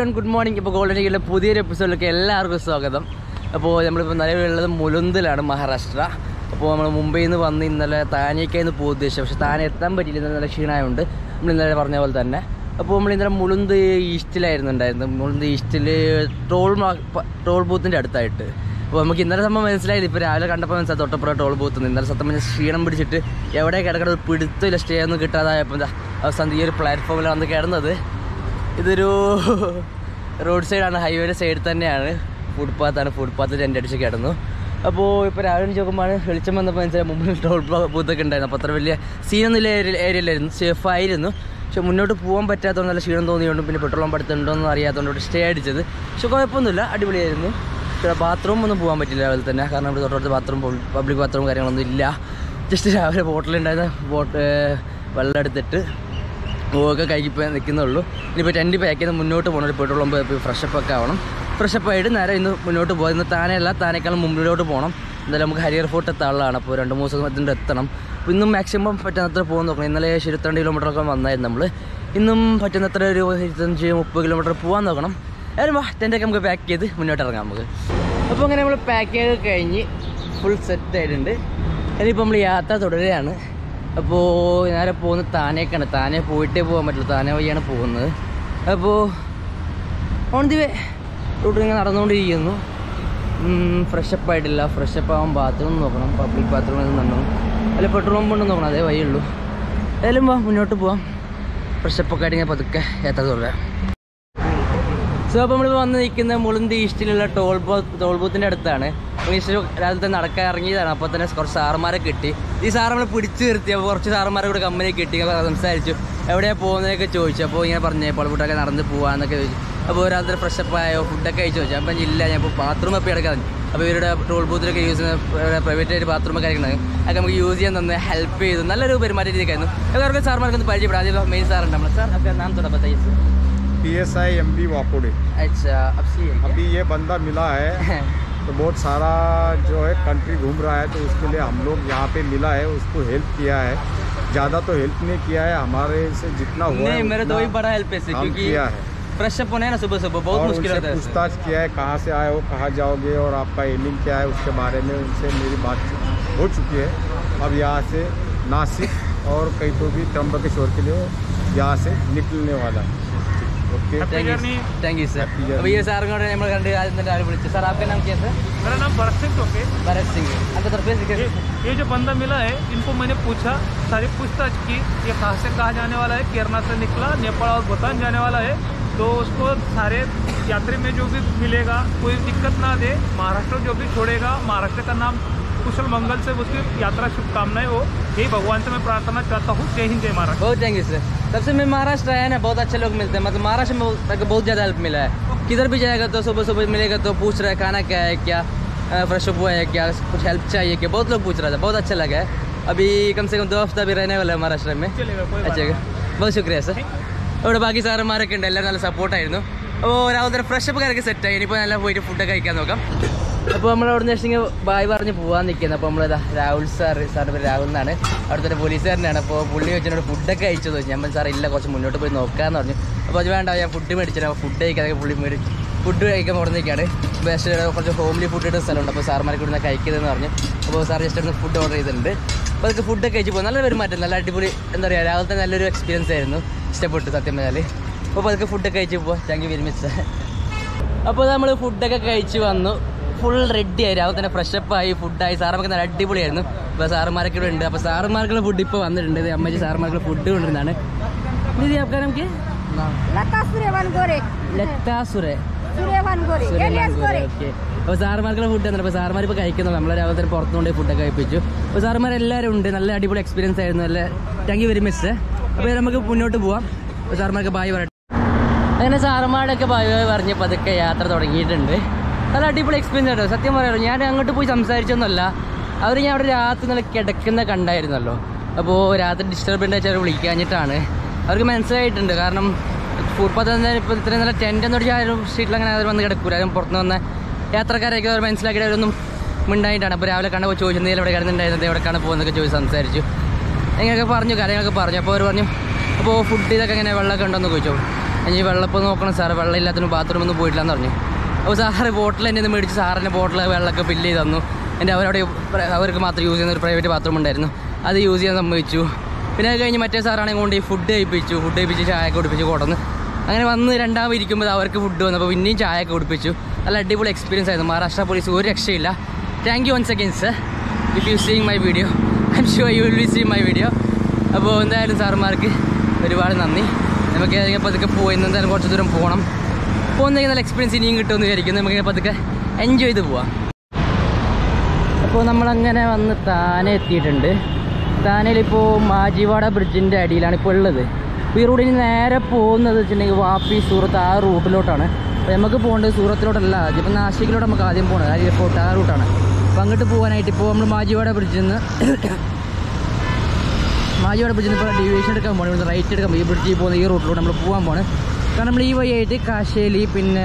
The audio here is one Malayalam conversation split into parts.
എവരിവൺ ഗുഡ് മോർണിംഗ് ഇപ്പോൾ ഗോൾഡൻ ലീഗിലെ പുതിയൊരു എപ്പിസോഡിലേക്ക് എല്ലാവർക്കും സ്വാഗതം അപ്പോൾ നമ്മളിപ്പോൾ നിലവിലുള്ളത് മുലുന്തിലാണ് മഹാരാഷ്ട്ര അപ്പോൾ നമ്മൾ മുംബൈയിൽ നിന്ന് വന്ന് ഇന്നലെ താനേക്കായിരുന്നു പോകുക ഉദ്ദേശിച്ചത് പക്ഷേ താനെ എത്താൻ പറ്റിയില്ല ഇന്നലെ ക്ഷീണമായതുകൊണ്ട് നമ്മൾ ഇന്നലെ പറഞ്ഞ പോലെ തന്നെ അപ്പോൾ നമ്മൾ ഇന്നലെ മുളുന്ത് ഈസ്റ്റിലായിരുന്നു ഉണ്ടായിരുന്നത് മുളുന്ത് ഈസ്റ്റിൽ ടോൾ ടോൾ ബൂത്തിൻ്റെ അടുത്തായിട്ട് അപ്പോൾ നമുക്ക് ഇന്നലെ സംഭവം മനസ്സിലായില്ല ഇപ്പോൾ രാവിലെ കണ്ടപ്പോൾ മനസ്സിലായി തൊട്ടപ്പുറം ടോൾ ബൂത്ത് ഇന്നലെ സത്യം പറഞ്ഞാൽ ക്ഷീണം പിടിച്ചിട്ട് എവിടെ കിടക്കണം ഒരു പിടുത്തമില്ല സ്റ്റേ ഒന്നും കിട്ടാതായപ്പോൾ എന്താ അവസാനം ഈ ഒരു പ്ലാറ്റ്ഫോമിലാണ് വന്ന് കിടന്നത് ഇതൊരു റോഡ് സൈഡാണ് ഹൈവേയുടെ സൈഡിൽ തന്നെയാണ് ഫുട്പാത്താണ് ഫുട്പാത്തിൽ ടെൻ്റ് അടിച്ച് കിടന്നു അപ്പോൾ ഇപ്പോൾ രാവിലെ നോക്കുമ്പോൾ വെളിച്ചം വന്നപ്പോൾ മനസ്സിലായി മുമ്പിൽ ടോൾ ബൂത്തൊക്കെ ഉണ്ടായിരുന്നു അപ്പോൾ അത്ര വലിയ സീനൊന്നും ഏരിയ ഏരിയയിലായിരുന്നു സേഫ് ആയിരുന്നു പക്ഷെ മുന്നോട്ട് പോകാൻ പറ്റാത്തതുകൊണ്ട് നല്ല ക്ഷീണം തോന്നിയോണ്ടും പിന്നെ പെട്രോൾ പമ്പ് അടുത്തുണ്ടോയെന്ന് അറിയാത്തതുകൊണ്ട് സ്റ്റേ അടിച്ചത് പക്ഷെ കുഴപ്പമൊന്നുമില്ല അടിപൊളിയായിരുന്നു പക്ഷേ ബാത്റൂം ഒന്നും പോകാൻ പറ്റില്ല രാവിലെ തന്നെ കാരണം ഇവിടെ തൊട്ടടുത്ത് ബാത്റൂം പബ്ലിക് ബാത്റൂം കാര്യങ്ങളൊന്നും ഇല്ല ജസ്റ്റ് രാവിലെ ബോട്ടിലുണ്ടായിരുന്ന ബോട്ട് വെള്ളം എടുത്തിട്ട് ഒക്കെ കഴിക്കിപ്പോൾ നിൽക്കുന്നുള്ളൂ ഇനിയിപ്പോൾ ടെൻറ്റ് പാക്ക് ചെയ്ത് മുന്നോട്ട് പോകണം ഒരു പെട്രോൾ പമ്പ് പോയി ഫ്രഷപ്പ് ഒക്കെ ആവണം ഫ്രഷപ്പ് ആയിട്ട് നേരെ ഇന്ന് മുന്നോട്ട് പോകും ഇന്ന് താനെയല്ല താനേക്കാളും മുമ്പിലോട്ട് പോകണം എന്തായാലും നമുക്ക് ഹരിയർ ഫോർട്ട് എത്താനുള്ളതാണ് അപ്പോൾ രണ്ട് മൂന്ന് ദിവസം അതിൻ്റെ എത്തണം അപ്പോൾ ഇന്നും മാക്സിമം പറ്റുന്നത്ര പോകാൻ നോക്കണം ഇന്നലെ ഇരുപത്തിരണ്ട് കിലോമീറ്ററൊക്കെ വന്നായിരുന്നു നമ്മൾ ഇന്നും പറ്റുന്നത്ര ഒരു ഇരുപത്തഞ്ച് മുപ്പത് കിലോമീറ്റർ പോകാൻ നോക്കണം ഏതായാലും വാ ടെൻ്റൊക്കെ നമുക്ക് പാക്ക് ചെയ്ത് മുന്നോട്ട് ഇറങ്ങാം നമുക്ക് അപ്പോൾ അങ്ങനെ നമ്മൾ പാക്ക് ചെയ്ത് കഴിഞ്ഞ് ഫുൾ സെറ്റ് ആയിട്ടുണ്ട് ഇനിയിപ്പോൾ നമ്മൾ യാത്ര തുടരുകയാണ് അപ്പോൾ നേരെ പോകുന്നത് താനേക്കാണ് താനെ പോയിട്ടേ പോകാൻ പറ്റുള്ളൂ താനെ വഴിയാണ് പോകുന്നത് അപ്പോൾ ഓൺ ദി വേ റൂട്ട് ഇങ്ങനെ നടന്നുകൊണ്ടിരിക്കുന്നു ഫ്രഷപ്പ് ആയിട്ടില്ല ഫ്രഷപ്പ് ആവാൻ ബാത്റൂം നോക്കണം പബ്ലിക് ബാത്റൂമിൽ നിന്നും അല്ല പെട്രോൾ പമ്പ് ഉണ്ടെന്ന് നോക്കണം അതേ വഴിയുള്ളൂ ഏതായാലും വാ മുന്നോട്ട് പോവാം ഫ്രഷപ്പ് ഒക്കെ ആയിട്ട് ഇങ്ങനെ പതുക്കെ യാത്ര തുടരാം സോ അപ്പോൾ നമ്മൾ വന്ന് നിൽക്കുന്ന മുളുന്തി ഈസ്റ്റിലുള്ള ടോൾ ബോ ടോൾ ബൂത്തിൻ്റെ അടുത്താണ് ഈസ്റ്റ് രാവിലെ തന്നെ നടക്കാൻ ഇറങ്ങിയതാണ് അപ്പോൾ തന്നെ കുറച്ച് സാറന്മാരെ കിട്ടി ഈ സാറ് നമ്മളെ പിടിച്ചു നിർത്തി അപ്പോൾ കുറച്ച് സാറന്മാരെ കൂടെ കമ്പനി കിട്ടി അപ്പോൾ സംസാരിച്ചു എവിടെയാണ് പോകുന്നതൊക്കെ ചോദിച്ചു അപ്പോൾ ഇങ്ങനെ പറഞ്ഞു പൊളപൂട്ടൊക്കെ നടന്ന് പോകാമെന്നൊക്കെ ചോദിച്ചു അപ്പോൾ ഒരാളുടെ ഫ്രഷപ്പ് ആയോ ഫുഡൊക്കെ കഴിച്ചു ചോദിച്ചു അപ്പം ഇല്ല ഞാൻ ഇപ്പോൾ ബാത്റൂം അപ്പോൾ എടുക്കാൻ അപ്പോൾ ഇവരുടെ ടോൾ ബൂത്തിലൊക്കെ യൂസ് ചെയ്യുന്ന പ്രൈവറ്റ് ആയിട്ട് ബാത്റൂമൊക്കെ ആയിരിക്കുന്നത് അതൊക്കെ നമുക്ക് യൂസ് ചെയ്യാൻ തന്നെ ഹെൽപ്പ് ചെയ്തു നല്ലൊരു പെരുമാറ്റ രീതിക്കായിരുന്നു അവർക്ക് സാർമാർക്ക് ഒന്ന് പരിചയപ്പെടാം ആദ്യം മെയിൻ സാറുണ്ട് നമ്മൾ സാർ അപ്പോൾ നാം തൊടാ बताइए P S I M B वापोड़े अच्छा अब सी है क्या? अभी ये बंदा मिला है तो बहुत सारा जो है कंट्री घूम रहा है तो उसके लिए हम लोग यहाँ पे मिला है उसको हेल्प किया है ज़्यादा तो हेल्प नहीं किया है हमारे से जितना हुआ नहीं है मेरा तो उतना वही बड़ा हेल्प है इससे, हम क्योंकि किया है फ्रेश अप होना है ना सुबह सुबह बहुत और मुश्किल उनसे होता है इससे। पूछताछ किया है कहाँ से आए हो कहाँ जाओगे और आपका एमिंग क्या है उसके बारे में उनसे मेरी बात हो चुकी है अब यहाँ से नासिक और कहीं तो भी त्र्यंबकेश्वर के लिए यहाँ से निकलने वाला है okay Thank you, thank you, sir. Happy journey. അപ്പോൾ ഈ സാറും കൂടെ നമ്മൾ കണ്ട് ആദ്യം തന്നെ രാവിലെ വിളിച്ചു സാർ आपका नाम क्या है सर मेरा नाम भरत सिंह टोके भरत सिंह आपका तरफ से ये, ये जो बंदा मिला है इनको मैंने पूछा सारी पूछताछ की ये कहाँ से कहाँ जाने वाला है केरला से निकला नेपाल और भूटान जाने वाला है तो उसको सारे यात्री में जो भी मिलेगा कोई दिक्कत ना दे महाराष्ट्र जो भी छोड़ेगा महाराष्ट्र का नाम कुशल मंगल से उसकी यात्रा शुभकामनाएं हो यही भगवान से मैं प्रार्थना चाहता हूँ जय हिंद जय महाराष्ट्र बहुत थैंक यू सर तब से मैं महाराष्ट्र आया ना बहुत अच्छे लोग मिलते हैं मतलब महाराष्ट्र में बहुत- मेरे को बहुत ज़्यादा हेल्प मिला है किधर भी जाएगा तो सुबह सुबह मिलेगा तो पूछ रहा है खाना क्या है क्या फ्रेश अप हुआ है क्या कुछ हेल्प चाहिए क्या बहुत लोग पूछ रहा था बहुत अच्छा लगा है अभी कम से कम दो हफ्ता भी रहने वाला है महाराष्ट्र में चलेगा कोई बात अच्छा बहुत शुक्रिയ സർ ഇവിടെ ബാക്കി സാറന്മാരൊക്കെ ഉണ്ട് എല്ലാവരും നല്ല സപ്പോർട്ടായിരുന്നു അപ്പോൾ രാവിലെ തന്നെ ഫ്രഷ് അപ്പ് കാര്യമൊക്കെ സെറ്റായി ഇനിയിപ്പോൾ നല്ല പോയിട്ട് ഫുഡൊക്കെ കഴിക്കാൻ നോക്കാം അപ്പോൾ നമ്മൾ അവിടെ നിന്ന് ബായ് പറഞ്ഞ് പോകാൻ നിൽക്കുന്നത് അപ്പോൾ നമ്മൾ രാഹുൽ സാർ സാറിൻ്റെ പേര് രാഹുൽ എന്നാണ് അവിടുത്തെ ഒരു പോലീസുകാരനാണ് അപ്പോൾ പുള്ളി വെച്ചിട്ട് ഫുഡൊക്കെ കഴിച്ചത് ചോദിച്ചു ഞാൻ സാർ ഇല്ല കുറച്ച് മുന്നോട്ട് പോയി നോക്കാമെന്ന് പറഞ്ഞു അപ്പോൾ അത് വേണ്ട ഞാൻ ഫുഡ് മേടിച്ചിട്ട് അപ്പോൾ ഫുഡ് കഴിക്കാതെ പുള്ളി മേടി ഫുഡ് കഴിക്കാൻ അവിടെ നിൽക്കുകയാണ് ബെസ്റ്റ് കുറച്ച് ഹോംലി ഫുഡ് ഇടുന്ന സ്ഥലമുണ്ട് അപ്പോൾ സാർമാർക്ക് ഇവിടുന്ന് കഴിക്കുന്നതെന്ന് പറഞ്ഞു അപ്പോൾ സാർ ജസ്റ്റ് ഇവിടുന്ന് ഫുഡ് ഓർഡർ ചെയ്തിട്ടുണ്ട് അപ്പോൾ അതൊക്കെ ഫുഡൊക്കെ കഴിച്ച് പോകും നല്ല പെരുമാറ്റം നല്ല അടിപൊളി എന്താ പറയുക രാവിലത്തെ നല്ലൊരു എക്സ്പീരിയൻസ് ആയിരുന്നു ഇഷ്ടപ്പെട്ടു സത്യം പറഞ്ഞാൽ അപ്പോൾ അതൊക്കെ ഫുഡൊക്കെ കഴിച്ച് പോവാം താങ്ക് യു വെരി മച്ച് അപ്പോൾ നമ്മൾ ഫുഡൊക്കെ കഴിച്ച് വന്നു ഫുൾ റെഡി ആയി രാവിലെ തന്നെ ഫ്രഷപ്പ് ആയി ഫുഡായി സാറന്മാർക്ക് നല്ല അടിപൊളിയായിരുന്നു അപ്പോൾ സാറന്മാരൊക്കെ ഇവിടെ ഉണ്ട് അപ്പോൾ സാറന്മാർക്കുള്ള ഫുഡ് ഇപ്പോൾ വന്നിട്ടുണ്ട് ഇത് അമ്മച്ചി സാറന്മാർക്കുള്ള ഫുഡ് കൊണ്ടിരുന്നതാണ് ഇത് आपका नाम क्या लता सूर्यवान गोरे ലത്താ സുരേ सूर्यवान गोरे एलियस गोरे ഓക്കെ അപ്പോൾ സാറുമാർക്കുള്ള ഫുഡ് തന്നെ അപ്പോൾ സാറുമാർ ഇപ്പോൾ കഴിക്കുന്നത് നമ്മൾ രാവിലെ തന്നെ പുറത്തുകൊണ്ട് ഫുഡൊക്കെ കഴിപ്പിച്ചു അപ്പോൾ സാറുമാർ എല്ലാവരും ഉണ്ട് നല്ല അടിപൊളി എക്സ്പീരിയൻസ് ആയിരുന്നു നല്ല താങ്ക് യു വെരി മച്ച് അപ്പോൾ നമുക്ക് മുന്നോട്ട് പോവാം അപ്പോൾ സാറുമാർക്ക് ബായ് പറയട്ടെ അങ്ങനെ സാറുമാരൊക്കെ ബായ് ബായ് പറഞ്ഞ് പതുക്കെ യാത്ര തുടങ്ങിയിട്ടുണ്ട് നല്ല അടിപൊളി എക്സ്പീരിയൻസ് ആയിരുന്നു സത്യം പറയാമല്ലോ ഞാൻ അങ്ങോട്ട് പോയി സംസാരിച്ചൊന്നുമല്ല അവർ ഞാൻ അവിടെ രാത്രി നല്ല കിടക്കുന്ന കണ്ടായിരുന്നല്ലോ അപ്പോൾ രാത്രി ഡിസ്റ്റർബ് വെച്ചാൽ വിളിക്കാഞ്ഞിട്ടാണ് അവർക്ക് മനസ്സിലായിട്ടുണ്ട് കാരണം ഫുട്പാത്ത് തന്നെ ഇപ്പോൾ ഇത്രയും നല്ല ടെൻ്റ് എന്ന് പറഞ്ഞാൽ ആരും സ്ട്രീറ്റിൽ അങ്ങനെ അവർ വന്ന് കിടക്കൂല ആരും പുറത്തുനിന്ന് വന്ന യാത്രക്കാരൊക്കെ അവർ മനസ്സിലാക്കിയിട്ട് അവരൊന്നും മിണ്ടായിട്ടാണ് അപ്പോൾ രാവിലെ കണ്ടപ്പോൾ ചോദിച്ചു നീ എവിടെ കിടന്നുണ്ടായിരുന്നത് എവിടെക്കാണ് പോകുന്നതൊക്കെ ചോദിച്ച് സംസാരിച്ചു അങ്ങനെയൊക്കെ പറഞ്ഞു കാര്യങ്ങളൊക്കെ പറഞ്ഞു അപ്പോൾ അവർ പറഞ്ഞു അപ്പോൾ ഫുഡ് ഇതൊക്കെ എങ്ങനെ വെള്ളമൊക്കെ ഉണ്ടോയെന്ന് ചോദിച്ചു ഇനി വെള്ളപ്പം നോക്കണം സാറ് വെള്ളം ഇല്ലാത്തതിന് ബാത്റൂമിൽ ഒന്നും പോയിട്ടില്ല എന്ന് പറഞ്ഞു അപ്പോൾ സാറ് ബോട്ടിൽ എന്നെ ഒന്ന് മേടിച്ച് സാറിൻ്റെ ബോട്ടിൽ വെള്ളമൊക്കെ ഫില്ല് ചെയ്ത് തന്നു എൻ്റെ അവരവിടെ പ്ര- അവർക്ക് മാത്രം യൂസ് ചെയ്യുന്ന ഒരു പ്രൈവറ്റ് ബാത്റൂം ഉണ്ടായിരുന്നു അത് യൂസ് ചെയ്യാൻ സമ്മതിച്ചു പിന്നെ അത് കഴിഞ്ഞ് മറ്റേ സാറാണെങ്കിൽ കൊണ്ട് ഫുഡ് കഴിപ്പിച്ചു ഫുഡ് കഴിപ്പിച്ച് ചായ കുടിപ്പിച്ച് കൊടന്ന് അങ്ങനെ വന്ന് രണ്ടാമത് ഇരിക്കുമ്പോൾ അവർക്ക് ഫുഡ് വന്നപ്പോൾ പിന്നെയും ചായ ഒക്കെ കുടിപ്പിച്ചു നല്ല അടിപൊളി എക്സ്പീരിയൻസ് ആയിരുന്നു മഹാരാഷ്ട്ര പോലീസ് ഒരു രക്ഷയില്ല thank you once again sir if you seeing my video I'm sure you will be see my video അപ്പോൾ എന്തായാലും സാറുമാർക്ക് ഒരുപാട് നന്ദി നമുക്ക് ഏതെങ്കിലും പതുക്കെ പോയി ഇന്ന് എന്തായാലും കുറച്ച് ദൂരം പോകണം പോകുന്നെങ്കിൽ നല്ല എക്സ്പീരിയൻസ് ഇനിയും കിട്ടുമെന്ന് വിചാരിക്കുന്നു നമുക്ക് പതുക്കെ എൻജോയ് ചെയ്ത് പോവാം അപ്പോൾ നമ്മളങ്ങനെ വന്ന് താനെ എത്തിയിട്ടുണ്ട് താനയിലിപ്പോൾ മാജിവാട ബ്രിഡ്ജിൻ്റെ അടിയിലാണ് ഇപ്പോൾ ഉള്ളത് അപ്പോൾ ഈ റൂട്ടിന് നേരെ പോകുന്നത് വെച്ചിട്ടുണ്ടെങ്കിൽ വാപ്പി സൂറത്ത് ആ റൂട്ടിലോട്ടാണ് അപ്പോൾ നമുക്ക് പോകേണ്ടത് സൂറത്തിലോട്ടല്ല ആദ്യം ഇപ്പോൾ നാശിക്കിലോട്ട് നമുക്ക് ആദ്യം പോകുന്നത് ആ എയർപോർട്ട് ആ റൂട്ടാണ് അപ്പോൾ അങ്ങോട്ട് പോകാനായിട്ട് ഇപ്പോൾ നമ്മൾ മാജിവാട ബ്രിഡ്ജിൽ നിന്ന് മാജിവാട ബ്രിഡ്ജിൽ നിന്ന് ഇപ്പോൾ ഡീവിയേഷൻ എടുക്കാൻ പോകണം ഇവിടുന്ന് റൈറ്റ് എടുക്കാൻ പോകും ഈ ബ്രിഡ്ജിൽ പോകുന്ന ഈ റൂട്ടിലൂടെ നമ്മൾ പോകാൻ പോകണം കാരണം നമ്മൾ ഈ വഴിയായിട്ട് കാശേലി പിന്നെ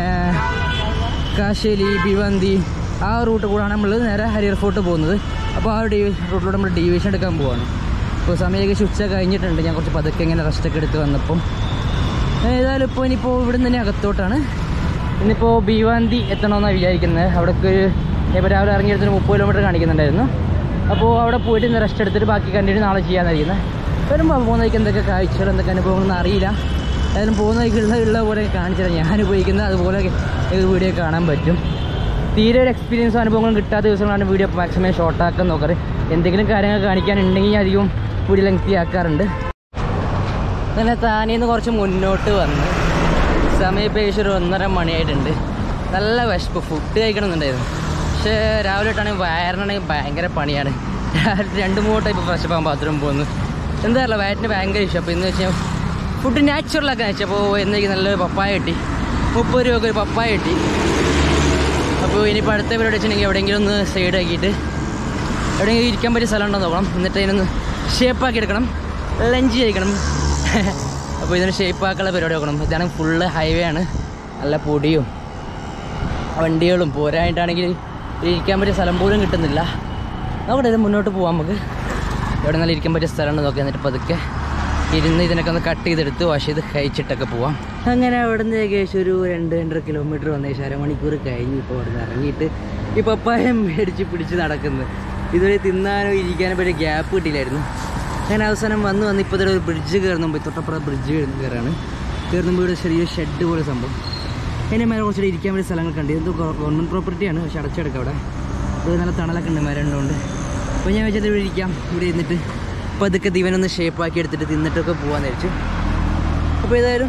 കാശേലി ഭിവന്തി ആ റൂട്ട് കൂടാണ് നമ്മൾ നേരെ ഹരിയർ ഫോർട്ട് പോകുന്നത് അപ്പോൾ ആ ഡീവി റൂട്ടിലൂടെ നമ്മൾ ഡീവിയേഷൻ എടുക്കാൻ പോവാണ് ഇപ്പോൾ സമയം ഏകദേശം ഉച്ച കഴിഞ്ഞിട്ടുണ്ട് ഞാൻ കുറച്ച് പതുക്കെ ഇങ്ങനെ റെസ്റ്റൊക്കെ എടുത്ത് വന്നപ്പം ഏതായാലും ഇപ്പോൾ ഇനിയിപ്പോൾ ഇവിടെ നിന്ന് തന്നെ അകത്തോട്ടാണ് ഇന്നിപ്പോൾ ഭിവാന്തി എത്തണമെന്നാണ് വിചാരിക്കുന്നത് അവിടേക്ക് ഒരു ഇപ്പോൾ രാവിലെ ഇറങ്ങിയെടുത്തൊരു മുപ്പത് കിലോമീറ്റർ കാണിക്കുന്നുണ്ടായിരുന്നു അപ്പോൾ അവിടെ പോയിട്ട് ഇന്ന് റെസ്റ്റ് എടുത്തിട്ട് ബാക്കി കണ്ടിന്യൂ നാളെ ചെയ്യാനായിരിക്കുന്നത് വരുമ്പോൾ പോകുന്ന വഴിക്ക് എന്തൊക്കെ കാഴ്ചകൾ എന്തൊക്കെ അനുഭവങ്ങളൊന്നും അറിയില്ല ഏതായാലും പോകുന്ന വഴിക്ക് ഉള്ള ഉള്ള പോലെ കാണിച്ചാൽ ഞാൻ അനുഭവിക്കുന്നത് അതുപോലെ ഈ വീഡിയോ കാണാൻ പറ്റും തീരെ ഒരു എക്സ്പീരിയൻസും അനുഭവങ്ങളും കിട്ടാത്ത ദിവസങ്ങളാണ് വീഡിയോ മാക്സിമം ഷോർട്ടാക്കാൻ നോക്കാറ് എന്തെങ്കിലും കാര്യങ്ങൾ കാണിക്കാനുണ്ടെങ്കിൽ ഞാൻ അധികം വീഡിയോ ലെങ്തി ആക്കാറുണ്ട് അങ്ങനെ താനേന്ന് കുറച്ച് മുന്നോട്ട് വന്ന് സമയം ഇപ്പോൾ ഏകദേശം ഒരു ഒന്നര മണിയായിട്ടുണ്ട് നല്ല വിശപ്പ് ഫുഡ് കഴിക്കണമെന്നുണ്ടായിരുന്നു പക്ഷേ രാവിലെ തൊട്ടാണെങ്കിൽ വയറിനാണെങ്കിൽ ഭയങ്കര പണിയാണ് രാവിലെ രണ്ട് മൂന്ന് ടൈപ്പ് ഫ്രഷ് ആകാൻ ബാത്റൂം പോകുന്നു എന്താ അറിയില്ല വയറ്റിന് ഭയങ്കര ഇഷ്ടം അപ്പോൾ ഇന്ന് വെച്ചാൽ ഫുഡ് നാച്ചുറലാക്കാൻ വെച്ചാൽ അപ്പോൾ എന്നേക്ക് നല്ലൊരു പപ്പായ കിട്ടി മുപ്പത് രൂപക്ക് ഒരു പപ്പായ കിട്ടി അപ്പോൾ ഇനിയിപ്പോൾ അടുത്ത പരിപാടി വെച്ചിട്ടുണ്ടെങ്കിൽ എവിടെയെങ്കിലും ഒന്ന് സൈഡ് ആക്കിയിട്ട് എവിടെയെങ്കിലും ഇരിക്കാൻ പറ്റിയ സ്ഥലം ഉണ്ടോ നോക്കണം എന്നിട്ട് അതിനൊന്ന് ഷേപ്പാക്കി എടുക്കണം ലഞ്ച് കഴിക്കണം അപ്പോൾ ഇതിന് ഷേപ്പാക്കാനുള്ള പരിപാടി നോക്കണം ഇതാണ് ഫുള്ള് ഹൈവേ ആണ് നല്ല പൊടിയും വണ്ടികളും പോരായിട്ടാണെങ്കിൽ ഇരിക്കാൻ പറ്റിയ സ്ഥലം പോലും കിട്ടുന്നില്ല നോക്കട്ടെ ഇത് മുന്നോട്ട് പോകാം നമുക്ക് എവിടെ നല്ല ഇരിക്കാൻ പറ്റിയ സ്ഥലമുണ്ട് നോക്കി എന്നിട്ട് പതുക്കെ ഇരുന്ന് ഇതിനൊക്കെ ഒന്ന് കട്ട് ചെയ്തെടുത്ത് വാഷ് ചെയ്ത് കഴിച്ചിട്ടൊക്കെ പോവാം അങ്ങനെ അവിടെ നിന്ന് ഏകദേശം ഒരു രണ്ട് രണ്ടര കിലോമീറ്റർ വന്ന ശേഷം അരമണിക്കൂർ കഴിഞ്ഞ് ഇപ്പോൾ അവിടെ നിന്ന് ഇറങ്ങിയിട്ട് ഈ പപ്പായം മേടിച്ച് പിടിച്ച് നടക്കുന്നത് ഇതുവരെ തിന്നാനോ ഇരിക്കാനോ പറ്റിയ ഗ്യാപ്പ് കിട്ടിയില്ലായിരുന്നു അങ്ങനെ അവസാനം വന്ന് വന്ന് ഇപ്പോൾ ഒരു ബ്രിഡ്ജ് കയറുന്നു മുമ്പ് തൊട്ടപ്പുറം ബ്രിഡ്ജ് കയറാണ് കയറുമ്പോൾ ഇവിടെ ചെറിയ ഷെഡ് പോലെ സംഭവം അതിൻ്റെ മേലെ കുറച്ചുകൂടി ഇരിക്കാൻ വേണ്ടി സ്ഥലങ്ങൾ കണ്ടു എന്തോ ഗവൺമെൻറ് പ്രോപ്പർട്ടിയാണ് പക്ഷെ അടച്ചെടുക്കാം അവിടെ ഇവിടെ നല്ല തണലൊക്കെ ഉണ്ട് മരം ഉള്ളതുകൊണ്ട് അപ്പോൾ ഞാൻ വെച്ചിട്ട് ഇവിടെ ഇരിക്കാം ഇവിടെ ഇരുന്നിട്ട് അപ്പോൾ അതൊക്കെ ദിവനൊന്ന് ഷേപ്പാക്കി എടുത്തിട്ട് തിന്നിട്ടൊക്കെ പോകാമെന്ന് വെച്ചു അപ്പോൾ ഏതായാലും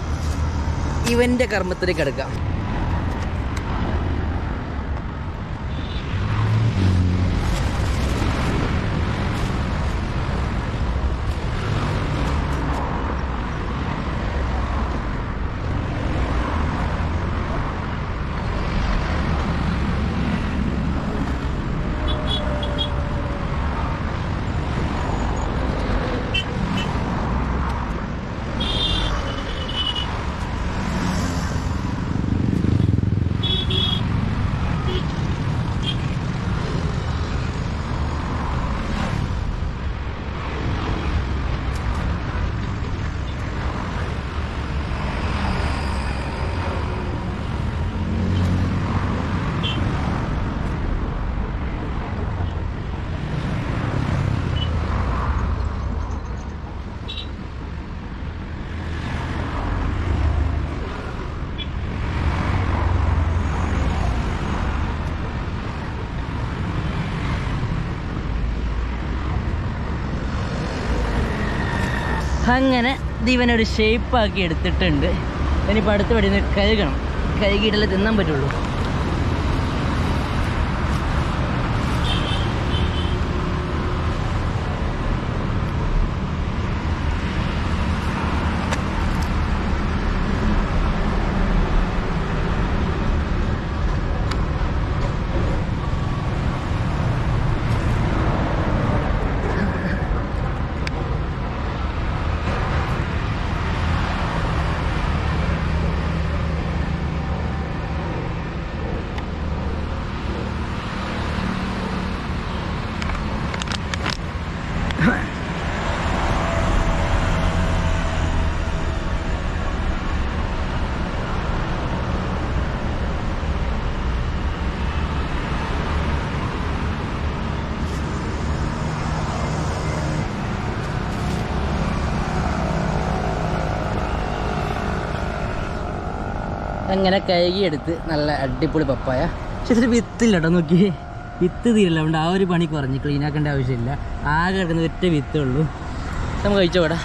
ഇവൻ്റെ കർമ്മത്തിലേക്ക് എടുക്കാം അങ്ങനെ ദിവനൊരു ഷേപ്പാക്കി എടുത്തിട്ടുണ്ട് ഇനിയിപ്പോൾ അടുത്ത പടി ഒന്ന് കഴുകണം കഴുകിയിട്ടല്ലേ തിന്നാൻ പറ്റുള്ളൂ അങ്ങനെ കഴുകിയെടുത്ത് നല്ല അടിപൊളി പപ്പായ പക്ഷെ ഇതിൽ വിത്തില്ല കേട്ടോ നോക്കി വിത്ത് തീരില്ല അതുകൊണ്ട് ആ ഒരു പണി കുറഞ്ഞ് ക്ലീൻ ആക്കേണ്ട ആവശ്യമില്ല ആകെ കിടക്കുന്ന ഒറ്റ വിത്തേ ഉള്ളൂ നമുക്ക് കഴിച്ചോ കേടാ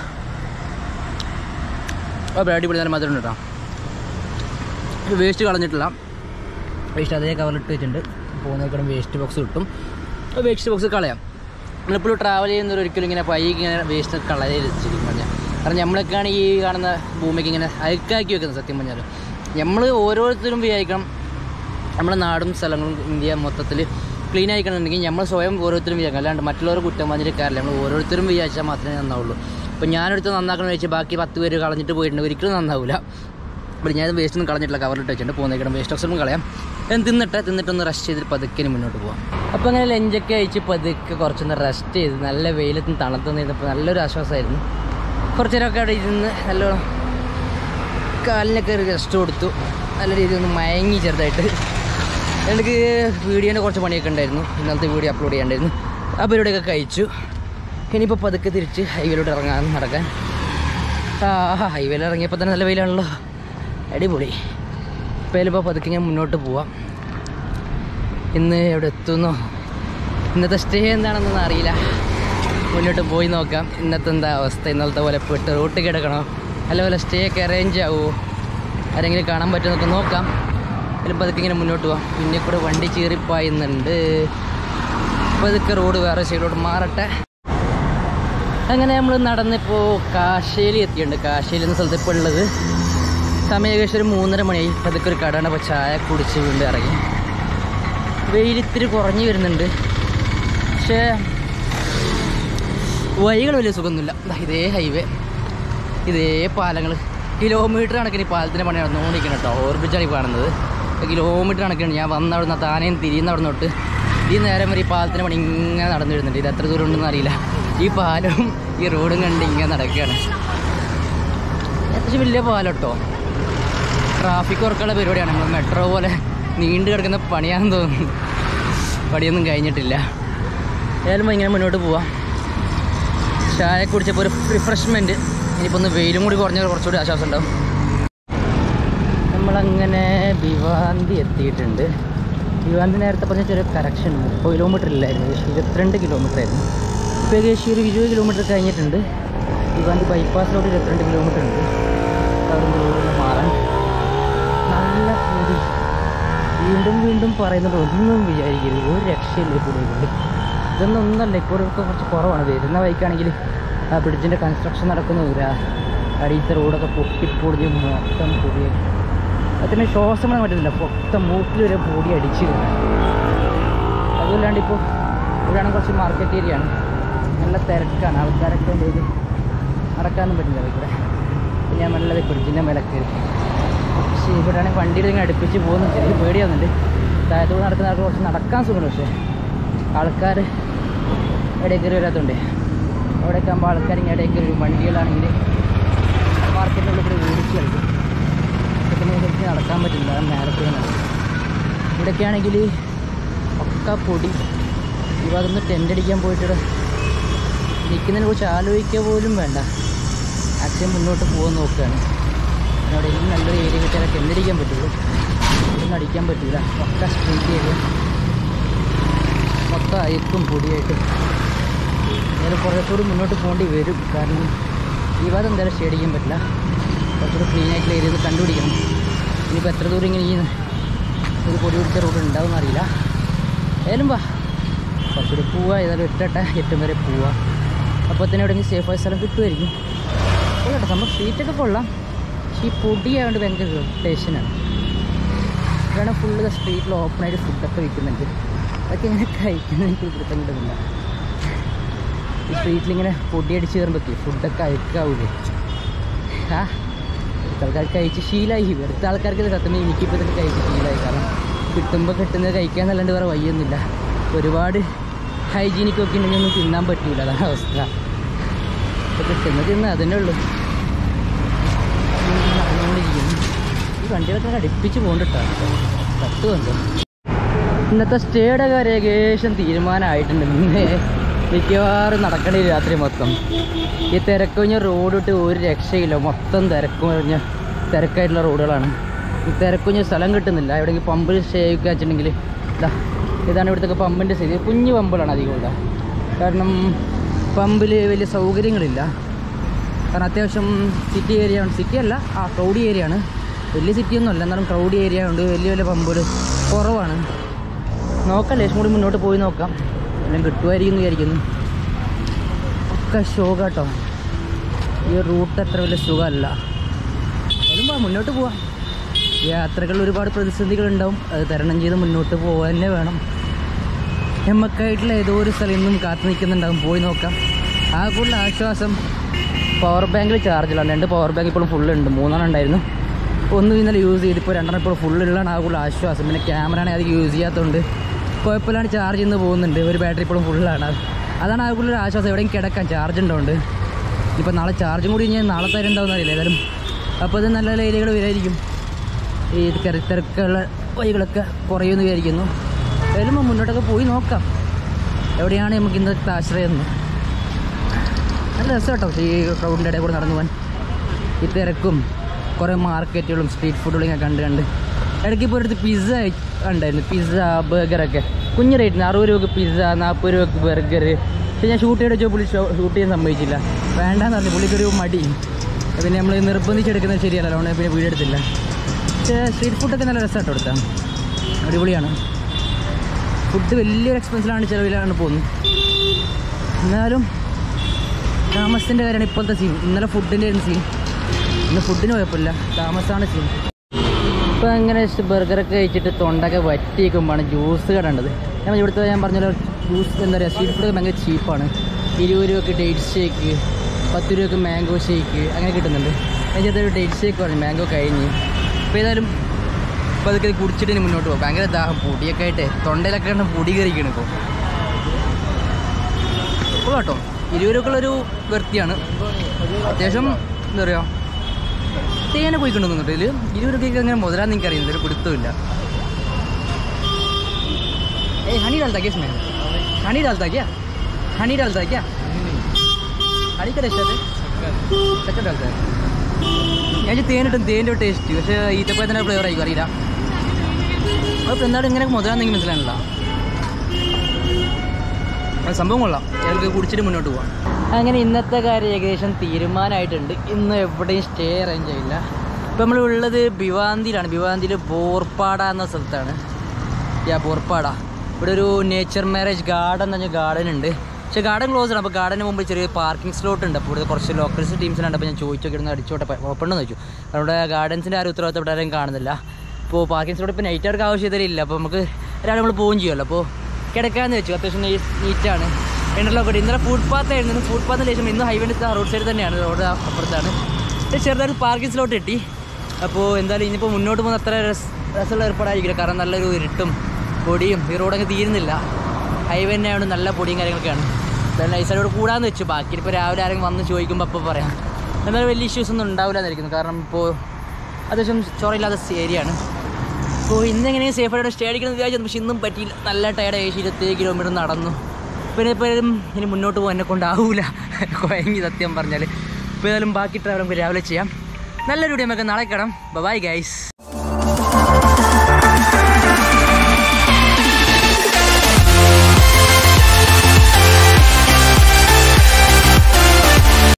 അപ്പോൾ അടിപൊളി നല്ല മധുരം ഉണ്ട് കേട്ടോ വേസ്റ്റ് കളഞ്ഞിട്ടില്ല വേസ്റ്റ് അതേ കവറിലിട്ട് വെച്ചിട്ടുണ്ട് പോകുന്നേക്കണം വേസ്റ്റ് ബോക്സ് കിട്ടും വേസ്റ്റ് ബോക്സ് കളയാം നമ്മളിപ്പോഴും ട്രാവൽ ചെയ്യുന്നവർ ഒരിക്കലും ഇങ്ങനെ പൈക്ക് ഇങ്ങനെ വേസ്റ്റ് കളയരുത് ശരിക്കും പറഞ്ഞാൽ കാരണം നമ്മളൊക്കെയാണ് ഈ കാണുന്ന ഭൂമിക്ക് ഇങ്ങനെ അഴുക്കാക്കി വെക്കുന്നത് സത്യം പറഞ്ഞാൽ നമ്മൾ ഓരോരുത്തരും വിചാരിക്കണം നമ്മുടെ നാടും സ്ഥലങ്ങളും ഇന്ത്യ മൊത്തത്തിൽ ക്ലീൻ ആയിക്കണമെന്നുണ്ടെങ്കിൽ നമ്മൾ സ്വയം ഓരോരുത്തരും വിചാരിക്കണം അല്ലാണ്ട് മറ്റുള്ളവർ കുറ്റം പറഞ്ഞിട്ട് കാര്യമില്ല നമ്മൾ ഓരോരുത്തരും വിചാരിച്ചാൽ മാത്രമേ നന്നാവുള്ളൂ ഇപ്പോൾ ഞാനെടുത്ത് നന്നാക്കണം വെച്ച് ബാക്കി പത്ത് പേര് കളഞ്ഞിട്ട് പോയിട്ടുണ്ട് ഒരിക്കലും നന്നാവില്ല അപ്പോൾ ഞാൻ വേസ്റ്റ് ഒന്നും കളഞ്ഞിട്ടില്ല കവറിട്ട് വെച്ചിട്ടുണ്ട് പോകുന്നേക്കണം വേസ്റ്റ് ഓക്സിജൻ കളയാം ഞാൻ തിന്നിട്ട് തിന്നിട്ടൊന്ന് റെസ്റ്റ് ചെയ്തിട്ട് പതുക്കെ മുന്നോട്ട് പോകാം അപ്പോൾ അങ്ങനെ ലഞ്ചൊക്കെ അയച്ച് പതുക്കെ കുറച്ചൊന്ന് റെസ്റ്റ് ചെയ്ത് നല്ല വെയിലത്തും തണുത്തും നിന്നപ്പോൾ നല്ലൊരു ആശ്വാസമായിരുന്നു കുറച്ച് നേരമൊക്കെ അവിടെ ഇരുന്ന് നല്ലോണം കാലിനൊക്കെ ഒരു റെസ്റ്റ് കൊടുത്തു നല്ല രീതിയിൽ ഒന്ന് മയങ്ങി ചെറുതായിട്ട് എനിക്ക് വീഡിയോൻ്റെ കുറച്ച് പണിയൊക്കെ ഉണ്ടായിരുന്നു ഇന്നലത്തെ വീഡിയോ അപ്ലോഡ് ചെയ്യാണ്ടായിരുന്നു ആ പരിപാടിയൊക്കെ കഴിച്ചു ഇനിയിപ്പോൾ പതുക്കെ തിരിച്ച് ഹൈവേയിലോട്ട് ഇറങ്ങാൻ നടക്കാൻ ആ ഹൈവേയിൽ ഇറങ്ങിയപ്പോൾ തന്നെ നല്ല വെയിലാണല്ലോ അടിപൊളി ഇപ്പോൾ ചിലപ്പോൾ പതുക്കെ ഞാൻ മുന്നോട്ട് പോവാം ഇന്ന് എവിടെ എത്തുന്നോ ഇന്നത്തെ സ്റ്റേ എന്താണെന്നൊന്നും അറിയില്ല മുന്നോട്ട് പോയി നോക്കാം ഇന്നത്തെ എന്താ അവസ്ഥ ഇന്നലത്തെ പോലെ പെട്ട് റൂട്ട് കിടക്കണോ അല്ല പോലെ സ്റ്റേ ഒക്കെ അറേഞ്ച് ആവുമോ ആരെങ്കിലും കാണാൻ പറ്റുമെന്നൊക്കെ നോക്കാം അതിൽ പതുക്കെ ഇങ്ങനെ മുന്നോട്ട് പോവാം പിന്നെ കൂടെ വണ്ടി ചീറിപ്പായുന്നുണ്ട് പതുക്കെ റോഡ് വേറെ സൈഡിലോട്ട് മാറട്ടെ അങ്ങനെ നമ്മൾ നടന്നിപ്പോൾ കാശേലി എത്തിയിട്ടുണ്ട് കാശേലി എന്ന സ്ഥലത്ത് ഇപ്പോൾ ഉള്ളത് സമയം ഏകദേശം ഒരു മൂന്നര മണിയായി പതുക്കെ ഒരു കടയാണ് അപ്പോൾ ചായ കുടിച്ച് വീണ്ടും ഇറങ്ങി വെയിലിത്തിരി കുറഞ്ഞു വരുന്നുണ്ട് പക്ഷേ വഴികൾ വലിയ സുഖമൊന്നുമില്ല ദാ ഇതേ ഹൈവേ ഇതേ പാലങ്ങൾ കിലോമീറ്റർ കണക്കിന് ഈ പാലത്തിൻ്റെ പണി നടന്നുകൊണ്ടിരിക്കണം കേട്ടോ ഓർബിറ്റാണ് ഈ കാണുന്നത് കിലോമീറ്റർ കണക്കിന് ഞാൻ വന്ന അവിടെ നിന്ന് താനേം തിരിയുന്ന അവിടെ തൊട്ട് ഈ നേരം വരെ ഈ പാലത്തിൻ്റെ പണി ഇങ്ങനെ നടന്നു വരുന്നുണ്ട് ഇത് എത്ര ദൂരം ഉണ്ടെന്ന് അറിയില്ല ഈ പാലവും ഈ റോഡും കണ്ട് ഇങ്ങനെ നടക്കുകയാണ് അത്യാവശ്യം വലിയ പാലം കേട്ടോ ട്രാഫിക് വർക്കുള്ള പരിപാടിയാണ് നമ്മൾ മെട്രോ പോലെ നീണ്ടു കിടക്കുന്ന പണിയാണെന്ന് തോന്നുന്നു പണിയൊന്നും കഴിഞ്ഞിട്ടില്ല ഏതായാലും ഇങ്ങനെ മുന്നോട്ട് പോവാം ചായ കുടിച്ചപ്പോൾ ഒരു റിഫ്രഷ്മെൻറ്റ് ഇനിയിപ്പോൾ ഒന്ന് വെയിലും കൂടി കുറഞ്ഞാൽ കുറച്ചുകൂടി ആശ്വാസം ഉണ്ടാവും നമ്മളങ്ങനെ ഭിവാന്തി എത്തിയിട്ടുണ്ട് ഭിവാന്തി നേരത്തെ പറഞ്ഞ ചെറിയ കറക്ഷൻ മുപ്പത് കിലോമീറ്റർ ഇല്ലായിരുന്നു ഏകദേശം ഇരുപത്തിരണ്ട് കിലോമീറ്റർ ആയിരുന്നു ഇപ്പോൾ ഏകദേശം ഒരു ഇരുപത് കിലോമീറ്റർ കഴിഞ്ഞിട്ടുണ്ട് ഭിവാന്തി ബൈപ്പാസിലോട്ട് ഇരുപത്തിരണ്ട് കിലോമീറ്റർ ഉണ്ട് അവിടെ നിന്ന് റോഡിൽ മാറാൻ നല്ല പൊടി വീണ്ടും വീണ്ടും പറയുന്നത് ഒന്നും വിചാരിക്കരുത് ഒരു രക്ഷയില്ല ഈ പൊടി കൊണ്ട് ഇതൊന്നും ഒന്നല്ല ഇപ്പോൾ ഒക്കെ കുറച്ച് കുറവാണ് വരുന്ന ബൈക്കാണെങ്കിൽ ആ ബ്രിഡ്ജിൻ്റെ കൺസ്ട്രക്ഷൻ നടക്കുന്ന ഒരു അടിയത്തെ റോഡൊക്കെ പൊട്ടിപ്പൊടിഞ്ഞ് മൊത്തം പൊടിയായി അതിന് ശ്വാസം വിടാൻ പറ്റുന്നില്ല മൊത്തം മൂക്കിൽ വരെ പൊടി അടിച്ച് കയറാൻ അതുമല്ലാണ്ട് ഇപ്പോൾ ഇവിടെയാണെങ്കിൽ കുറച്ച് മാർക്കറ്റ് ഏരിയ ആണ് നല്ല തിരക്കാണ് ആൾക്കാരൊക്കെ ഉണ്ട് ഇത് നടക്കാനും പറ്റില്ല ഇവിടെ അപ്പോൾ ഞാൻ നല്ലത് ബ്രിഡ്ജിൻ്റെ മേലെ കയറി പക്ഷേ ഇവിടെയാണെങ്കിൽ വണ്ടിയിൽ ഇങ്ങനെ അടുപ്പിച്ച് പോകുന്നു ചെറിയ പേടിയാവുന്നുണ്ട് താഴത്തോട് നടക്കുന്ന ആൾക്ക് കുറച്ച് നടക്കാൻ സുഖമുണ്ട് പക്ഷേ ആൾക്കാർ ഇടയിൽ കയറി വരാത്തതുകൊണ്ട് അവിടെയൊക്കെ ആകുമ്പോൾ ആൾക്കാർ ഇങ്ങനെ ഇടയിൽ കയറി വരും വണ്ടികളാണെങ്കിൽ മാർക്കറ്റിനുള്ളിൽ കൂടി ഓടിച്ച് കളിക്കും പിന്നെ എനിക്ക് നടക്കാൻ പറ്റില്ല കാരണം നേരത്തെ നടക്കും ഇവിടെയൊക്കെ ആണെങ്കിൽ ഒക്കെ പൊടി ഇവ അതൊന്ന് ടെൻ്റ് അടിക്കാൻ പോയിട്ട് നിൽക്കുന്നതിനെ കുറിച്ച് ആലോചിക്കുക പോലും വേണ്ട അച്ഛൻ മുന്നോട്ട് പോകാൻ നോക്കുകയാണ് എവിടെയെങ്കിലും നല്ലൊരു ഏരിയ കിട്ടിയാൽ ടെൻ്റ് അടിക്കാൻ പറ്റുള്ളൂ ഇതൊന്നും അടിക്കാൻ പറ്റില്ല ഒക്കെ സ്ട്രീറ്റ് ഏരിയ മൊത്തം അയക്കും പൊടിയായിട്ട് എന്തായാലും കുറച്ചുകൂടി മുന്നോട്ട് പോകേണ്ടി വരും കാരണം ഈ ഭാഗം എന്തായാലും ഷെയ്ഡ് ചെയ്യാൻ പറ്റില്ല കുറച്ചുകൂടി ക്ലീൻ ആയിട്ടുള്ള ഏരിയ ഒന്ന് കണ്ടുപിടിക്കണം ഇനിയിപ്പോൾ എത്ര ദൂരം ഇങ്ങനെ ഈ ഒരു പൊടി പിടിച്ച റോഡ് ഉണ്ടാവും അറിയില്ല ഏതായാലും വാ കുറച്ചുകൂടി പോവാ ഏതായാലും എട്ടട്ടെ എട്ടും വരെ പോവാ അപ്പോൾ തന്നെ എവിടെയെങ്കിലും സേഫായ സ്ഥലം കിട്ടുമായിരിക്കും കൊള്ളട്ടെ സംഭവം സ്ട്രീറ്റൊക്കെ കൊള്ളാം പക്ഷേ ഈ പൊടിയായതുകൊണ്ട് ഭയങ്കര ഇറിറ്റേഷനാണ് ഇവിടെ ഫുള്ള് സ്ട്രീറ്റിൽ ഓപ്പണായിട്ട് ഫുഡൊക്കെ വിൽക്കുന്നുണ്ട് അതൊക്കെ ഇങ്ങനെ കഴിക്കുന്നത് എനിക്ക് പിടുത്തം കിട്ടുന്നില്ല ഈ സ്ട്രീറ്റിലിങ്ങനെ പൊടി അടിച്ച് കയറുമ്പോഴത്തേ ഫുഡൊക്കെ അയക്കാവൂലേ ആ ഇവിടുത്തെ ആൾക്കാർക്ക് കഴിച്ച് ശീലമായി ഇവിടുത്തെ ആൾക്കാർക്ക് ഇത് സത്യം എനിക്കിപ്പോൾ ഇതൊക്കെ കഴിച്ച് ശീലമായി കാരണം കിട്ടുമ്പോൾ കിട്ടുന്നത് കഴിക്കാന്നല്ലാണ്ട് വേറെ വയ്യൊന്നുമില്ല ഒരുപാട് ഹൈജീനിക് ഒക്കെ ഉണ്ടെങ്കിൽ ഒന്നും തിന്നാൻ പറ്റൂല അതാണ് അവസ്ഥ ഇപ്പോൾ കിട്ടുന്നത് തിന്ന് അതന്നെ ഉള്ളൂ ഇങ്ങനെ നടന്നുകൊണ്ടിരിക്കുന്നു ഈ വണ്ടികളൊക്കെ അടുപ്പിച്ച് പോകണ്ടിട്ടോ പത്ത് വന്നു ഇന്നത്തെ സ്റ്റേയുടെ കാര്യം ഏകദേശം തീരുമാനമായിട്ടുണ്ട് ഇന്ന് മിക്കവാറും നടക്കേണ്ടി വരും രാത്രി മൊത്തം ഈ തിരക്കൊഴിഞ്ഞ റോഡ് ഇട്ട് ഒരു രക്ഷയില്ല മൊത്തം തിരക്ക് കഴിഞ്ഞ തിരക്കായിട്ടുള്ള റോഡുകളാണ് ഈ തിരക്കുഞ്ഞ് സ്ഥലം കിട്ടുന്നില്ല എവിടെയെങ്കിലും പമ്പിൽ ഷേക്ക് വെച്ചിട്ടുണ്ടെങ്കിൽ ഇതാ ഇതാണ് ഇവിടുത്തെ പമ്പിൻ്റെ സ്ഥിതി കുഞ്ഞു പമ്പുകളാണ് അധികം ഇവിടെ കാരണം പമ്പിൽ വലിയ സൗകര്യങ്ങളില്ല കാരണം അത്യാവശ്യം സിറ്റി ഏരിയ ആണ് സിറ്റി അല്ല ആ ക്രൗഡി ഏരിയ ആണ് വലിയ സിറ്റി ഒന്നും അല്ല എന്നാലും ക്രൗഡി ഏരിയ ഉണ്ട് വലിയ വലിയ പമ്പുകൾ കുറവാണ് നോക്കാം ലേശം കൂടി മുന്നോട്ട് പോയി നോക്കാം എല്ലാം കിട്ടുമായിരിക്കും എന്ന് വിചാരിക്കുന്നു ഒക്കെ ശോക കേട്ടോ ഈ റൂട്ട് അത്ര വലിയ സുഖമല്ല എന്നാലും പോവാം മുന്നോട്ട് പോവാം യാത്രകളിൽ ഒരുപാട് പ്രതിസന്ധികളുണ്ടാവും അത് തരണം ചെയ്ത് മുന്നോട്ട് പോകാൻ തന്നെ വേണം നമുക്കായിട്ടുള്ള ഏതോ ഒരു സ്ഥലം ഇന്നും കാത്തു നിൽക്കുന്നുണ്ടാവും പോയി നോക്കാം ആ കൂടുതൽ ആശ്വാസം പവർ ബാങ്കിൽ ചാർജിലാണ് രണ്ട് പവർ ബാങ്ക് ഇപ്പോഴും ഫുള്ള് ഉണ്ട് മൂന്നെണ്ണം ഉണ്ടായിരുന്നു ഒന്ന് ഇന്നലെ യൂസ് ചെയ്ത് ഇപ്പോൾ രണ്ടെണ്ണം ഇപ്പോൾ ഫുള്ളുള്ളതാണ് ആ കൂടുതൽ ആശ്വാസം പിന്നെ ക്യാമറ ആണെങ്കിൽ അധികം യൂസ് ചെയ്യാത്തതുകൊണ്ട് കുഴപ്പമില്ലാണ്ട് ചാർജ് ചെയ്യുന്ന പോകുന്നുണ്ട് ഒരു ബാറ്ററി ഇപ്പോഴും ഫുള്ളാണ് അതാണ് ആ കൂടുതൽ ആശ്വാസം എവിടെയും കിടക്കാൻ ചാർജ് ഉണ്ടോണ്ട് ഇപ്പോൾ നാളെ ചാർജും കൂടി കഴിഞ്ഞാൽ നാളെ തരം ഉണ്ടാവുന്ന അറിയില്ല ഏതായാലും അപ്പോൾ ഇത് നല്ല നല്ല ഏരിയകൾ വരായിരിക്കും ഈ തിര തിരക്കുള്ള വഴികളൊക്കെ കുറയുമെന്ന് വിചാരിക്കുന്നു വരുമ്പോൾ മുന്നോട്ടൊക്കെ പോയി നോക്കാം എവിടെയാണ് നമുക്ക് ഇന്നത്തെ ആശ്രയം എന്ന് നല്ല രസം കേട്ടോ ഈ ക്രൗഡിൻ്റെ ഇടയിൽ കൂടെ നടന്നു പോകാൻ ഈ തിരക്കും കുറേ മാർക്കറ്റുകളും സ്ട്രീറ്റ് ഫുഡുകളും ഒക്കെ കണ്ട് കണ്ട് ഇടയ്ക്ക് ഇപ്പോൾ അടുത്ത് പിസ്സ ഉണ്ടായിരുന്നു പിസ്സ ബർഗറൊക്കെ കുഞ്ഞു റേറ്റിന് അറുപത് രൂപക്ക് പിസ്സ നാൽപ്പത് രൂപക്ക് ബർഗർ പക്ഷേ ഞാൻ ഷൂട്ട് ചെയ്ത് വെച്ചാൽ പുള്ളി ഷൂട്ട് ചെയ്യാൻ സമ്മതിച്ചില്ല വേണ്ടാന്ന് പറഞ്ഞു പുള്ളിക്കൊരു മടി പിന്നെ നമ്മൾ നിർബന്ധിച്ചെടുക്കുന്നത് ശരിയല്ലല്ലോ അതുകൊണ്ട് പിന്നെ വീഡിയോ എടുത്തില്ല പക്ഷേ സ്ട്രീറ്റ് ഫുഡൊക്കെ നല്ല രസമായിട്ട് കൊടുത്താൽ അടിപൊളിയാണ് ഫുഡ് വലിയൊരു എക്സ്പെൻസിലാണ് ചിലവിലാണ് പോകുന്നത് എന്നാലും താമസത്തിൻ്റെ കാര്യമാണ് ഇപ്പോഴത്തെ സീൻ ഇന്നലെ ഫുഡിൻ്റെ ആയിരുന്നു സീൻ ഇന്ന് ഫുഡിന് കുഴപ്പമില്ല താമസമാണ് സീൻ ഇപ്പോൾ അങ്ങനെ ബർഗറൊക്കെ കഴിച്ചിട്ട് തൊണ്ടൊക്കെ വറ്റിയേക്കുമ്പോഴാണ് ജ്യൂസ് കടേണ്ടത് ഞാൻ ഇവിടുത്തെ ഞാൻ പറഞ്ഞ ജ്യൂസ് എന്താ പറയുക സ്ട്രീറ്റ് ഫുഡ് ഭയങ്കര ചീപ്പാണ് ഇരുപത് രൂപയ്ക്ക് ഡേറ്റ് ഷേക്ക് പത്ത് രൂപയ്ക്ക് മാംഗോ ഷേക്ക് അങ്ങനെ കിട്ടുന്നുണ്ട് ഞാൻ ചെറുതൊരു ഡേറ്റ് ഷേക്ക് പറഞ്ഞു മാംഗോ കഴിഞ്ഞ് അപ്പോൾ ഏതായാലും ഇപ്പോൾ അതൊക്കെ കുടിച്ചിട്ട് ഇനി മുന്നോട്ട് പോകും ഭയങ്കര ദാഹം പൊടിയൊക്കെ ആയിട്ട് തൊണ്ടയിലൊക്കെ ഉണ്ട് പൊടി കയറിക്കണം ഇപ്പോൾ ഇപ്പോൾ കേട്ടോ ഇരുപത് രൂപക്കുള്ളൊരു വൃത്തിയാണ് അത്യാവശ്യം എന്താ പറയുക തേനെ പോയിക്കൊണ്ടുവന്നുണ്ട് ഇതിൽ ഇരുപത് രൂപയ്ക്ക് അങ്ങനെ മുതലാന്ന് എനിക്ക് അറിയുന്നത് ഒരു പിടുത്തമില്ല ഏയ് ഹണി डालता क्या इसमें हनी डालता क्या हनी डालता क्या हनी का टेस्ट है शक्कर डालता है ഞാൻ വിചാരിച്ചു തേനിട്ടും തേൻ്റെ ടേസ്റ്റ് പക്ഷേ ഈത്തപ്പഴത്തിൻ്റെ ഫ്ലേവർ ആയിരിക്കും അറിയില്ല അപ്പോൾ എന്നാലും ഇങ്ങനെ മുതലാന്നെങ്കിൽ മനസ്സിലാണല്ലോ അത് സംഭവം കൊള്ളാം ഞങ്ങൾക്ക് കുടിച്ചിട്ട് മുന്നോട്ട് പോവാം അങ്ങനെ ഇന്നത്തെ കാര്യം ഏകദേശം തീരുമാനമായിട്ടുണ്ട് ഇന്ന് എവിടെയും സ്റ്റേ അറേഞ്ച് ചെയ്യില്ല ഇപ്പം നമ്മൾ ഉള്ളത് ഭിവാന്തിയിലാണ് ഭിവാന്തിയിൽ ബോർപ്പാട എന്ന സ്ഥലത്താണ് യാ ബോർപ്പാട ഇവിടെ ഒരു നേച്ചർ മാരേജ് ഗാർഡൻ എന്ന് പറഞ്ഞ ഗാർഡൻ ഉണ്ട് പക്ഷേ ഗാർഡൻ ക്ലോസ് ആണ് അപ്പോൾ ഗാർഡന് മുമ്പ് ചെറിയ പാർക്കിംഗ് സ്ലോട്ട് ഉണ്ട് അപ്പോൾ ഇവിടെ കുറച്ച് ലോക്കൽസ് ടീംസിനുണ്ട് അപ്പോൾ ഞാൻ ചോദിച്ചു നോക്കി അടിച്ചോട്ടെ ഓപ്പൺ എന്ന് ചോദിച്ചു അവിടെ ഗാർഡൻസിൻ്റെ ആരും ഉത്തരവാദിത്തം ഇവിടെ ആരും കാണുന്നില്ല ഇപ്പോൾ പാർക്കിംഗ് സ്ലോട്ട് ഇപ്പോൾ നൈറ്റ് അവർക്ക് ആവശ്യത്തിലില്ല അപ്പോൾ നമുക്ക് ഒരാൾ നമ്മൾ പോവുകയും ചെയ്യുമല്ലോ അപ്പോൾ കിടക്കാമെന്ന് വെച്ചു അത്യാവശ്യം നീറ്റാണ് ഇൻ്റർലോക്ക് ഉണ്ട് ഇന്നലെ ഫുട്പാത്ത് ആയിരുന്നു ഇന്ന് ഫുട്പാത്തിന് ശേഷം ഇന്ന് ഹൈവേൻ്റെ റോഡ് സൈഡ് തന്നെയാണ് റോഡ് അപ്പുറത്താണ് ഇത് ചെറുതായിട്ട് പാർക്കിംഗ് സ്ലോട്ട് കിട്ടി അപ്പോൾ എന്തായാലും ഇനിയിപ്പോൾ മുന്നോട്ട് പോകുന്ന അത്ര രസ രസമുള്ള ഏർപ്പാടായിരിക്കില്ല കാരണം നല്ലൊരു ഇരുട്ടും പൊടിയും ഈ റോഡങ്ങ് തീരുന്നില്ല ഹൈവേ തന്നെ ആയതുകൊണ്ട് നല്ല പൊടിയും കാര്യങ്ങളൊക്കെയാണ് എന്തായാലും നൈസായിട്ട് കൂടാന്ന് വെച്ചു ബാക്കി ഇപ്പോൾ രാവിലെ ആരെങ്കിലും വന്ന് ചോദിക്കുമ്പോൾ അപ്പോൾ പറയാം എന്നാലും വലിയ ഇഷ്യൂസ് ഒന്നും ഉണ്ടാവില്ല എന്നിരിക്കുന്നു കാരണം ഇപ്പോൾ അത്യാവശ്യം ചോറയില്ലാത്ത ഏരിയ ആണ് അപ്പോൾ ഇന്ന് എങ്ങനെയും സേഫായിട്ട് സ്റ്റേ അടിക്കണം വിചാരിച്ചു പക്ഷെ ഇന്നും പറ്റിയില്ല നല്ല ടയർഡ് ഏകദേശം ഇരുപത്തേഴ് കിലോമീറ്റർ നടന്നു പിന്നെ ഇപ്പോഴും ഇനി മുന്നോട്ട് പോകാൻ എന്നെ കൊണ്ടാവൂല കുഴങ്ങി സത്യം പറഞ്ഞാൽ ഇപ്പോൾ ഏതായാലും ബാക്കി ട്രാവൽ നമുക്ക് രാവിലെ ചെയ്യാം നല്ലൊരു വീഡിയോ നമുക്ക് നാളെ കാണാം ബൈ ഗൈസ്